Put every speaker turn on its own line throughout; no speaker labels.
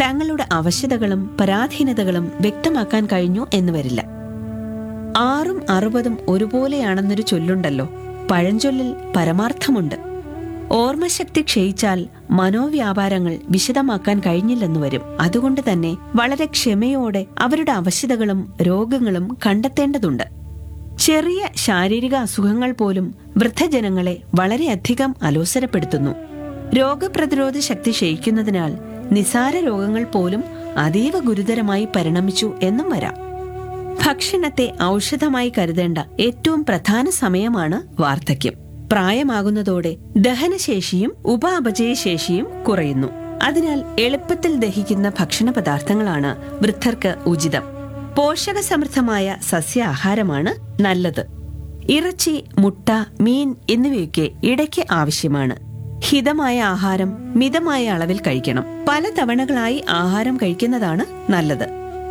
തങ്ങളുടെ അവശതകളും പരാധീനതകളും വ്യക്തമാക്കാൻ കഴിഞ്ഞു എന്ന് വരില്ല ആറും അറുപതും ഒരുപോലെയാണെന്നൊരു ചൊല്ലുണ്ടല്ലോ പഴഞ്ചൊല്ലിൽ പരമാർത്ഥമുണ്ട് ഓർമ്മശക്തി ക്ഷയിച്ചാൽ മനോവ്യാപാരങ്ങൾ വിശദമാക്കാൻ കഴിഞ്ഞില്ലെന്ന് വരും അതുകൊണ്ട് തന്നെ വളരെ ക്ഷമയോടെ അവരുടെ അവശതകളും രോഗങ്ങളും കണ്ടെത്തേണ്ടതുണ്ട് ചെറിയ ശാരീരിക അസുഖങ്ങൾ പോലും വൃദ്ധജനങ്ങളെ വളരെയധികം അലോസരപ്പെടുത്തുന്നു രോഗപ്രതിരോധ ശക്തി ക്ഷയിക്കുന്നതിനാൽ നിസാര രോഗങ്ങൾ പോലും അതീവ ഗുരുതരമായി പരിണമിച്ചു എന്നും വരാം ഭക്ഷണത്തെ ഔഷധമായി കരുതേണ്ട ഏറ്റവും പ്രധാന സമയമാണ് വാർദ്ധക്യം പ്രായമാകുന്നതോടെ ദഹനശേഷിയും ഉപാപചയശേഷിയും കുറയുന്നു അതിനാൽ എളുപ്പത്തിൽ ദഹിക്കുന്ന ഭക്ഷണ പദാർത്ഥങ്ങളാണ് വൃദ്ധർക്ക് ഉചിതം പോഷകസമൃദ്ധമായ സസ്യാഹാരമാണ് നല്ലത് ഇറച്ചി മുട്ട മീൻ എന്നിവയൊക്കെ ഇടയ്ക്ക് ആവശ്യമാണ് ഹിതമായ ആഹാരം മിതമായ അളവിൽ കഴിക്കണം പല തവണകളായി ആഹാരം കഴിക്കുന്നതാണ് നല്ലത്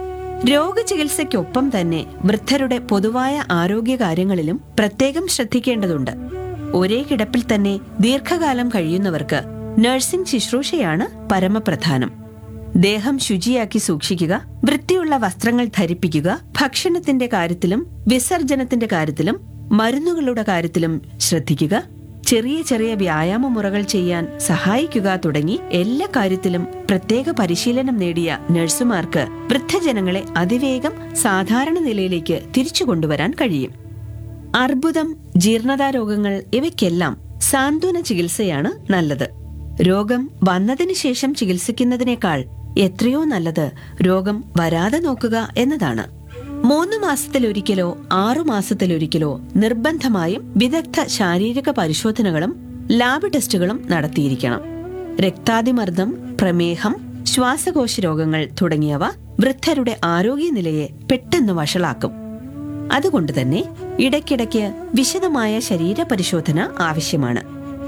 രോഗചികിത്സയ്ക്കൊപ്പം തന്നെ വൃദ്ധരുടെ പൊതുവായ ആരോഗ്യകാര്യങ്ങളിലും പ്രത്യേകം ശ്രദ്ധിക്കേണ്ടതുണ്ട് ഒരേ കിടപ്പിൽ തന്നെ ദീർഘകാലം കഴിയുന്നവർക്ക് നഴ്സിംഗ് ശുശ്രൂഷയാണ് പരമപ്രധാനം ദേഹം ശുചിയാക്കി സൂക്ഷിക്കുക വൃത്തിയുള്ള വസ്ത്രങ്ങൾ ധരിപ്പിക്കുക ഭക്ഷണത്തിന്റെ കാര്യത്തിലും വിസർജനത്തിന്റെ കാര്യത്തിലും മരുന്നുകളുടെ കാര്യത്തിലും ശ്രദ്ധിക്കുക ചെറിയ ചെറിയ വ്യായാമ മുറകൾ ചെയ്യാൻ സഹായിക്കുക തുടങ്ങി എല്ലാ കാര്യത്തിലും പ്രത്യേക പരിശീലനം നേടിയ നഴ്സുമാർക്ക് വൃദ്ധജനങ്ങളെ അതിവേഗം സാധാരണ നിലയിലേക്ക് തിരിച്ചു കൊണ്ടുവരാൻ കഴിയും അർബുദം ജീർണതാ രോഗങ്ങൾ ഇവയ്ക്കെല്ലാം സാന്ത്വന ചികിത്സയാണ് നല്ലത് രോഗം വന്നതിന് ശേഷം ചികിത്സിക്കുന്നതിനേക്കാൾ എത്രയോ നല്ലത് രോഗം വരാതെ നോക്കുക എന്നതാണ് മൂന്ന് മാസത്തിലൊരിക്കലോ ആറു മാസത്തിലൊരിക്കലോ നിർബന്ധമായും വിദഗ്ധ ശാരീരിക പരിശോധനകളും ലാബ് ടെസ്റ്റുകളും നടത്തിയിരിക്കണം രക്താതിമർദ്ദം പ്രമേഹം ശ്വാസകോശ രോഗങ്ങൾ തുടങ്ങിയവ വൃദ്ധരുടെ ആരോഗ്യനിലയെ പെട്ടെന്ന് വഷളാക്കും അതുകൊണ്ട് തന്നെ ഇടയ്ക്കിടയ്ക്ക് വിശദമായ ശരീര പരിശോധന ആവശ്യമാണ്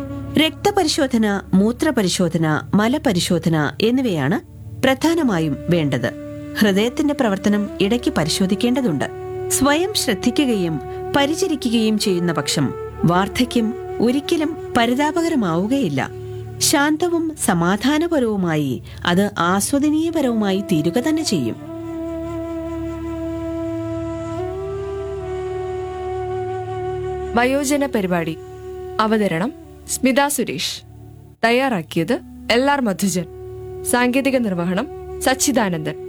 രക്തപരിശോധന മൂത്രപരിശോധന മലപരിശോധന എന്നിവയാണ് പ്രധാനമായും വേണ്ടത് ഹൃദയത്തിന്റെ പ്രവർത്തനം ഇടയ്ക്ക് പരിശോധിക്കേണ്ടതുണ്ട് സ്വയം ശ്രദ്ധിക്കുകയും പരിചരിക്കുകയും ചെയ്യുന്ന പക്ഷം വാർദ്ധക്യം ഒരിക്കലും പരിതാപകരമാവുകയില്ല ശാന്തവും സമാധാനപരവുമായി അത് ആസ്വദനീയപരവുമായി തീരുക തന്നെ ചെയ്യും
വയോജന പരിപാടി അവതരണം സ്മിത സുരേഷ് തയ്യാറാക്കിയത് എൽ ആർ മധുജൻ സാങ്കേതിക നിർവഹണം സച്ചിദാനന്ദൻ